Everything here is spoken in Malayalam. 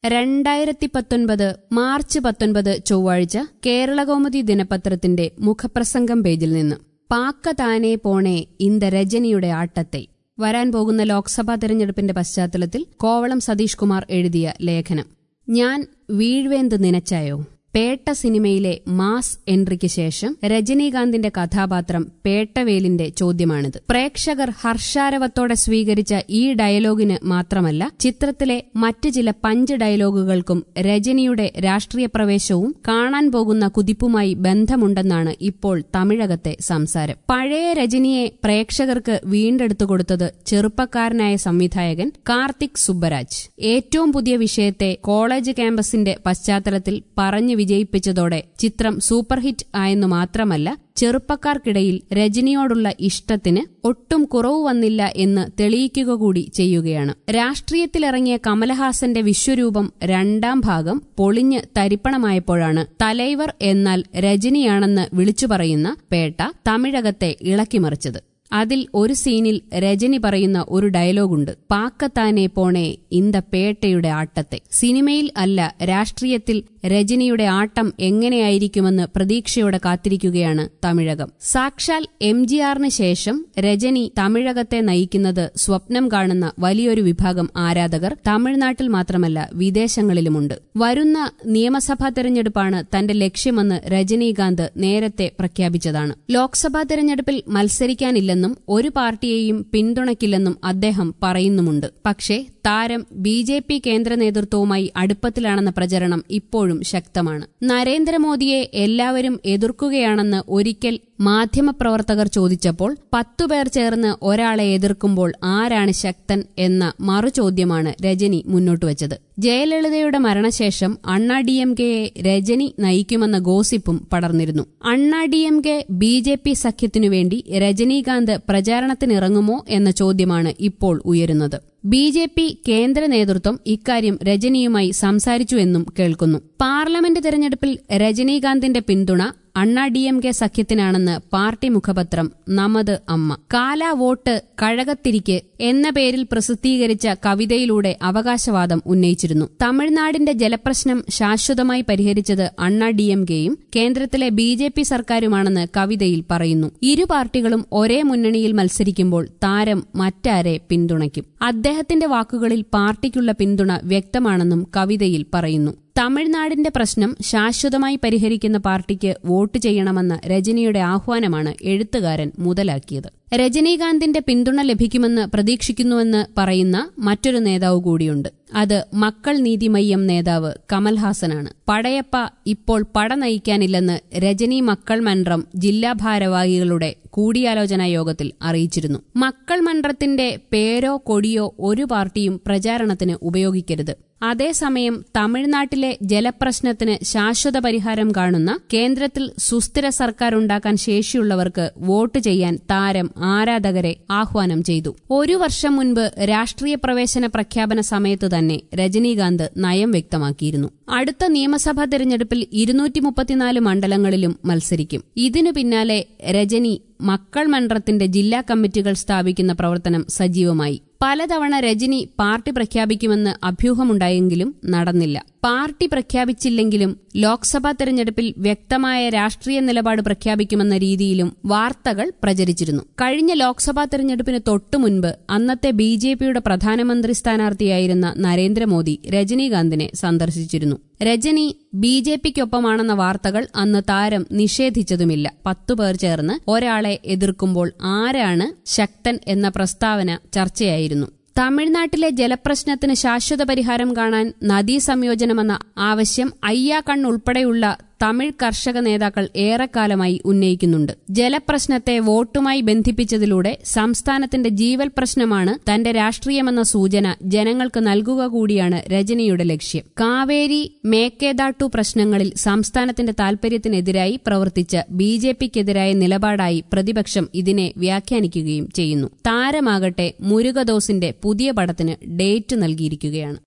രണ്ടായിരത്തി പത്തൊൻപത് മാർച്ച് പത്തൊൻപത് ചൊവ്വാഴ്ച കേരളകൗമുദി ദിനപത്രത്തിന്റെ മുഖപ്രസംഗം പേജിൽ നിന്ന് പാക്ക താനേ പോണേ ഇന്ത രജനിയുടെ ആട്ടത്തെ വരാൻ പോകുന്ന ലോക്സഭാ തെരഞ്ഞെടുപ്പിന്റെ പശ്ചാത്തലത്തിൽ കോവളം സതീഷ് കുമാർ എഴുതിയ ലേഖനം ഞാൻ വീഴ്വേന്ത് നനച്ചായോ പേട്ട സിനിമയിലെ മാസ് എൻട്രിക്ക് ശേഷം രജനീകാന്തിന്റെ കഥാപാത്രം പേട്ടവേലിന്റെ ചോദ്യമാണിത് പ്രേക്ഷകർ ഹർഷാരവത്തോടെ സ്വീകരിച്ച ഈ ഡയലോഗിന് മാത്രമല്ല ചിത്രത്തിലെ മറ്റ് ചില പഞ്ച് ഡയലോഗുകൾക്കും രജനിയുടെ രാഷ്ട്രീയ പ്രവേശവും കാണാൻ പോകുന്ന കുതിപ്പുമായി ബന്ധമുണ്ടെന്നാണ് ഇപ്പോൾ തമിഴകത്തെ സംസാരം പഴയ രജനിയെ പ്രേക്ഷകർക്ക് വീണ്ടെടുത്തു കൊടുത്തത് ചെറുപ്പക്കാരനായ സംവിധായകൻ കാർത്തിക് സുബ്ബരാജ് ഏറ്റവും പുതിയ വിഷയത്തെ കോളേജ് ക്യാമ്പസിന്റെ പശ്ചാത്തലത്തിൽ പറഞ്ഞു വിജയിപ്പിച്ചതോടെ ചിത്രം സൂപ്പർഹിറ്റ് ആയെന്നു മാത്രമല്ല ചെറുപ്പക്കാർക്കിടയിൽ രജനിയോടുള്ള ഇഷ്ടത്തിന് ഒട്ടും കുറവ് വന്നില്ല എന്ന് തെളിയിക്കുക കൂടി ചെയ്യുകയാണ് രാഷ്ട്രീയത്തിലിറങ്ങിയ കമലഹാസന്റെ വിശ്വരൂപം രണ്ടാം ഭാഗം പൊളിഞ്ഞ് തരിപ്പണമായപ്പോഴാണ് തലൈവർ എന്നാൽ രജനിയാണെന്ന് വിളിച്ചു പറയുന്ന പേട്ട തമിഴകത്തെ ഇളക്കിമറിച്ചത് അതിൽ ഒരു സീനിൽ രജനി പറയുന്ന ഒരു ഡയലോഗുണ്ട് പാക്കത്താനെ പോണേ ഇന്ത പേട്ടയുടെ ആട്ടത്തെ സിനിമയിൽ അല്ല രാഷ്ട്രീയത്തിൽ രജനിയുടെ ആട്ടം എങ്ങനെയായിരിക്കുമെന്ന് പ്രതീക്ഷയോടെ കാത്തിരിക്കുകയാണ് തമിഴകം സാക്ഷാൽ എം ജി ആറിന് ശേഷം രജനി തമിഴകത്തെ നയിക്കുന്നത് സ്വപ്നം കാണുന്ന വലിയൊരു വിഭാഗം ആരാധകർ തമിഴ്നാട്ടിൽ മാത്രമല്ല വിദേശങ്ങളിലുമുണ്ട് വരുന്ന നിയമസഭാ തെരഞ്ഞെടുപ്പാണ് തന്റെ ലക്ഷ്യമെന്ന് രജനീകാന്ത് നേരത്തെ പ്രഖ്യാപിച്ചതാണ് ലോക്സഭാ തെരഞ്ഞെടുപ്പിൽ മത്സരിക്കാനില്ലെന്നും ഒരു പാർട്ടിയെയും പിന്തുണയ്ക്കില്ലെന്നും അദ്ദേഹം പറയുന്നുമുണ്ട് പക്ഷേ താരം ബി ജെ പി കേന്ദ്ര നേതൃത്വവുമായി അടുപ്പത്തിലാണെന്ന പ്രചരണം ഇപ്പോഴും ശക്തമാണ് നരേന്ദ്രമോദിയെ എല്ലാവരും എതിർക്കുകയാണെന്ന് ഒരിക്കൽ മാധ്യമപ്രവർത്തകർ ചോദിച്ചപ്പോൾ പത്തുപേർ ചേർന്ന് ഒരാളെ എതിർക്കുമ്പോൾ ആരാണ് ശക്തൻ എന്ന മറുചോദ്യമാണ് രജനി മുന്നോട്ടുവച്ചത് ജയലളിതയുടെ മരണശേഷം അണ്ണാ ഡി എം കെയെ രജനി നയിക്കുമെന്ന ഗോസിപ്പും പടർന്നിരുന്നു Anna D M K B J P സഖ്യത്തിനുവേണ്ടി രജനീകാന്ത് പ്രചാരണത്തിനിറങ്ങുമോ എന്ന ചോദ്യമാണ് ഇപ്പോൾ ഉയരുന്നത് ബി ജെ പി കേന്ദ്ര നേതൃത്വം ഇക്കാര്യം രജനിയുമായി സംസാരിച്ചുവെന്നും കേൾക്കുന്നു പാർലമെന്റ് തെരഞ്ഞെടുപ്പിൽ രജനീകാന്തിന്റെ പിന്തുണ അണ്ണാ ഡി എം കെ സഖ്യത്തിനാണെന്ന് പാർട്ടി മുഖപത്രം നമത് അമ്മ കാലാ വോട്ട് കഴകത്തിരിക്ക് എന്ന പേരിൽ പ്രസിദ്ധീകരിച്ച കവിതയിലൂടെ അവകാശവാദം ഉന്നയിച്ചിരുന്നു തമിഴ്നാടിന്റെ ജലപ്രശ്നം ശാശ്വതമായി പരിഹരിച്ചത് അണ്ണാ ഡി എം കെയും കേന്ദ്രത്തിലെ ബി ജെ പി സർക്കാരുമാണെന്ന് കവിതയിൽ പറയുന്നു ഇരു പാർട്ടികളും ഒരേ മുന്നണിയിൽ മത്സരിക്കുമ്പോൾ താരം മറ്റാരെ പിന്തുണയ്ക്കും അദ്ദേഹത്തിന്റെ വാക്കുകളിൽ പാർട്ടിക്കുള്ള പിന്തുണ വ്യക്തമാണെന്നും കവിതയിൽ പറയുന്നു തമിഴ്നാടിന്റെ പ്രശ്നം ശാശ്വതമായി പരിഹരിക്കുന്ന പാർട്ടിക്ക് വോട്ട് ചെയ്യണമെന്ന രജനിയുടെ ആഹ്വാനമാണ് എഴുത്തുകാരൻ മുതലാക്കിയത് രജനീകാന്തിന്റെ പിന്തുണ ലഭിക്കുമെന്ന് പ്രതീക്ഷിക്കുന്നുവെന്ന് പറയുന്ന മറ്റൊരു നേതാവ് കൂടിയുണ്ട് അത് മക്കൾ നീതിമയ്യം നേതാവ് കമൽഹാസനാണ് പടയപ്പ ഇപ്പോൾ പട നയിക്കാനില്ലെന്ന് രജനി മക്കൾ മன்றம் ജില്ലാ ഭാരവാഹികളുടെ കൂടിയാലോചനാ യോഗത്തിൽ അറിയിച്ചിരുന്നു മക്കൾ മன்றത്തിന്റെ പേരോ കൊടിയോ ഒരു പാർട്ടിയും പ്രചാരണത്തിന് ഉപയോഗിക്കരുത് അതേസമയം തമിഴ്നാട്ടിലെ ജലപ്രശ്നത്തിന് ശാശ്വത പരിഹാരം കാണുന്ന കേന്ദ്രത്തിൽ സുസ്ഥിര സർക്കാർ ഉണ്ടാക്കാൻ ശേഷിയുള്ളവർക്ക് വോട്ട് ചെയ്യാൻ താരം ആരാധകരെ ആഹ്വാനം ചെയ്തു ഒരു വർഷം മുൻപ് രാഷ്ട്രീയ പ്രവേശന പ്രഖ്യാപന സമയത്ത് തന്നെ രജനീകാന്ത് നയം വ്യക്തമാക്കിയിരുന്നു അടുത്ത നിയമസഭാ തെരഞ്ഞെടുപ്പിൽ ഇരുന്നൂറ്റി മുപ്പത്തിനാല് മണ്ഡലങ്ങളിലും മത്സരിക്കും ഇതിനു പിന്നാലെ രജനി മക്കൾ മன்றത്തിന്റെ ജില്ലാ കമ്മിറ്റികൾ സ്ഥാപിക്കുന്ന പ്രവർത്തനം സജീവമായി പലതവണ രജനി പാർട്ടി പ്രഖ്യാപിക്കുമെന്ന് അഭ്യൂഹമുണ്ടായെങ്കിലും നടന്നില്ല പാർട്ടി പ്രഖ്യാപിച്ചില്ലെങ്കിലും ലോക്സഭാ തെരഞ്ഞെടുപ്പിൽ വ്യക്തമായ രാഷ്ട്രീയ നിലപാട് പ്രഖ്യാപിക്കുമെന്ന രീതിയിലും വാർത്തകൾ പ്രചരിച്ചിരുന്നു കഴിഞ്ഞ ലോക്സഭാ തെരഞ്ഞെടുപ്പിന് തൊട്ടുമുൻപ് അന്നത്തെ ബി ജെ പിയുടെ പ്രധാനമന്ത്രി സ്ഥാനാർത്ഥിയായിരുന്ന നരേന്ദ്രമോദി രജനീകാന്തിനെ സന്ദർശിച്ചിരുന്നു രജനി ബി ജെ പിക്കൊപ്പമാണെന്ന വാർത്തകൾ അന്ന് താരം നിഷേധിച്ചതുമില്ല പത്തുപേർ ചേർന്ന് ഒരാളെ എതിർക്കുമ്പോൾ ആരാണ് ശക്തൻ എന്ന പ്രസ്താവന ചർച്ചയായിരുന്നു തമിഴ്നാട്ടിലെ ജലപ്രശ്നത്തിന് ശാശ്വത പരിഹാരം കാണാൻ നദീ സംയോജനമെന്ന ആവശ്യം അയ്യാക്കണ്ണ് ഉൾപ്പെടെയുള്ള തമിഴ് കർഷക നേതാക്കൾ ഏറെക്കാലമായി ഉന്നയിക്കുന്നുണ്ട് ജലപ്രശ്നത്തെ വോട്ടുമായി ബന്ധിപ്പിച്ചതിലൂടെ സംസ്ഥാനത്തിന്റെ ജീവൽ പ്രശ്നമാണ് തന്റെ രാഷ്ട്രീയമെന്ന സൂചന ജനങ്ങൾക്ക് നൽകുക കൂടിയാണ് രജനിയുടെ ലക്ഷ്യം കാവേരി മേക്കേദാട്ടു പ്രശ്നങ്ങളിൽ സംസ്ഥാനത്തിന്റെ താൽപര്യത്തിനെതിരായി പ്രവർത്തിച്ച ബി ജെ പിക്കെതിരായ നിലപാടായി പ്രതിപക്ഷം ഇതിനെ വ്യാഖ്യാനിക്കുകയും ചെയ്യുന്നു താരമാകട്ടെ മുരുകദോസിന്റെ പുതിയ പടത്തിന് ഡേറ്റ് നൽകിയിരിക്കുകയാണ്